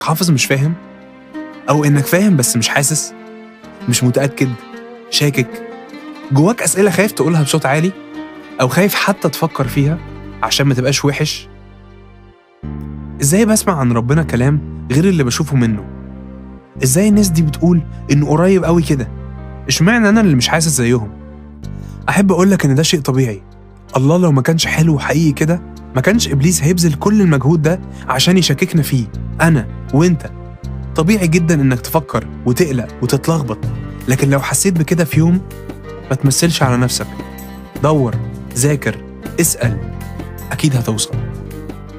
حافظ مش فاهم أو إنك فاهم بس مش حاسس مش متأكد شاكك جواك أسئلة خايف تقولها بصوت عالي أو خايف حتى تفكر فيها عشان ما تبقاش وحش إزاي بسمع عن ربنا كلام غير اللي بشوفه منه إزاي الناس دي بتقول إنه قريب قوي كده اشمعنى أنا اللي مش حاسس زيهم أحب أقولك إن ده شيء طبيعي الله لو ما كانش حلو وحقيقي كده ما كانش إبليس هيبذل كل المجهود ده عشان يشككنا فيه أنا وإنت طبيعي جدا إنك تفكر وتقلق وتتلخبط لكن لو حسيت بكده في يوم ما تمثلش على نفسك دور ذاكر اسأل أكيد هتوصل